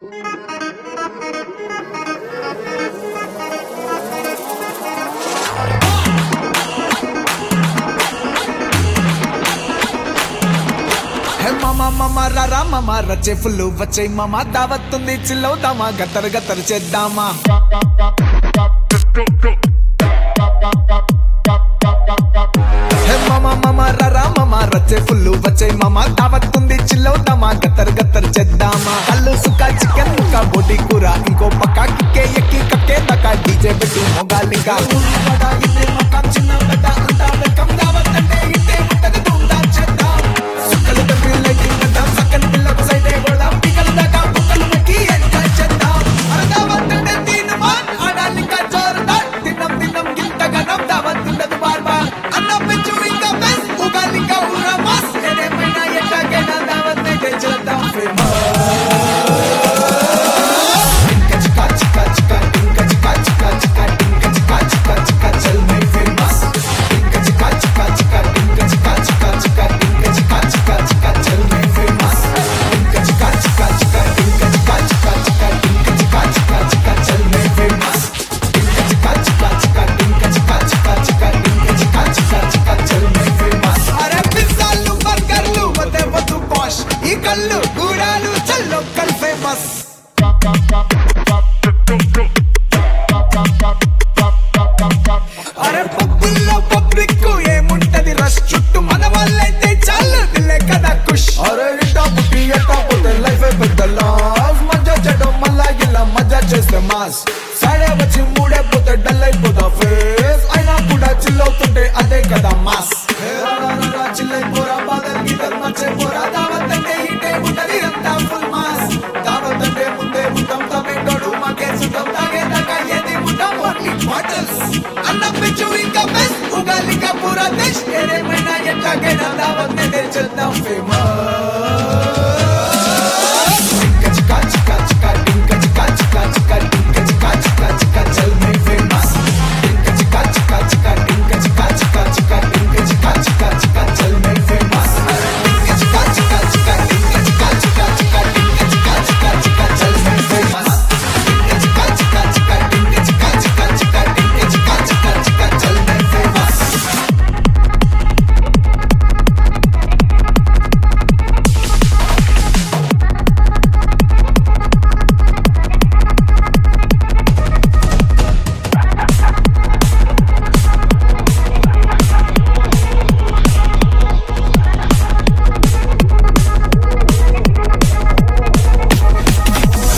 హే మామ మామ రారా మామ రచ్చే ఫుల్ వచ్చే మామ దావత్తుంది చిల్లవుదామా గతర్ గతర్ చేద్దామా హే మామ మామ రారా మామ రచ్చే ఫుల్ వచ్చే మామ దావత్తుంది చిల్లవుదామా గతర్ గతర్ చేద్దామా అల్లు సుక్క చికెన్ ముక్క బోటి కూర ఇంకో పక్క కిక్కే ఎక్కి కక్కే దాకా డీజే పెట్టి మొగాలిగా ఊరి వడ ఇదే మక్క చిన్న పెద్ద అంతా వెల్కమ్ దావత్ అంటే ఇట్టే ఉంటది ధూమ్ధామ్ చేద్దాం సుక్కలు తప్పి లైటింగ్ చేద్దాం సక్కని పిల్లకు సైడే కొడదాం పికలు దాకా బుక్కలు మెక్కి ఎంజాయ్ చేద్దాం అరదావత్ అంటే తీను మాన్ ఆడాలి ఇంకా జోరుదార్ తిన్నం తిన్నం గింతగనం దావత్ ఉండదు బార్ బార్ అన్నం పెంచు ఇంకా బెస్ట్ ఉగాలి ఇంకా ఉర్రా మాస్ ఏదేమైనా ఎట్లాగైనా దావత్ అయితే చేద్దాం ఫేమస్ టింక చికా చికా చికా టింక చికా చికా చికా టింక చికా చికా చికా చల్ మై ఫేమస్ టింక చికా చికా చికా టింక చికా చికా చికా టింక చికా చికా చికా చల్ మై ఫేమస్ టింక చికా చికా చికా టింక చికా చికా చికా టింక చికా చికా చికా చల్ మై ఫేమస్ టింక చికా చికా చికా టింక చికా చికా చికా టింక చికా చికా చికా చల్ మై ఫేమస్ అరే పిజ్జాలు బర్గర్లు వదే వద్దు పాష్ ఈ కళ్ళు గూడాలు చల్ లోకల్ ఫేమస్ అరే పబ్బుల్లో పబ్లిక్ ఏముంటది రష్ చుట్టూ మన వాళ్ళైతే చాలు దిల్లే కదా కుష్ అరే ఇట్టా పుట్టి ఎట్టా పోతే లైఫ్ పెద్ద లాస్ మజా చేయడం మళ్ళా ఇలా మజా చేస్తే మాస్ సడే వచ్చి మూడే పోతే డల్ అయిపోతా ఫేస్ అయినా కూడా చిల్ అవుతుంటే అదే కదా మాస్ చిల్లైపోరా బాధలు గీతలు మర్చే పోరా దావత్ అంటే ఇటే ఉంటది అంతా ఫుల్ మాస్ దావత్ అంటే ముందే ఉంటాం తమేటోడు మాకే సుఖం తాగేదాకా ఏది ఉంటాం ఓన్లీ బాటిల్స్ అన్నం పెంచు ఇంకా బెస్ట్ ఉగాలి ఇంకా పూరా దేశ్ ఏదేమైనా ఎట్లాగైనా దావత్ తెచ్చేద్దాం ఫేమస్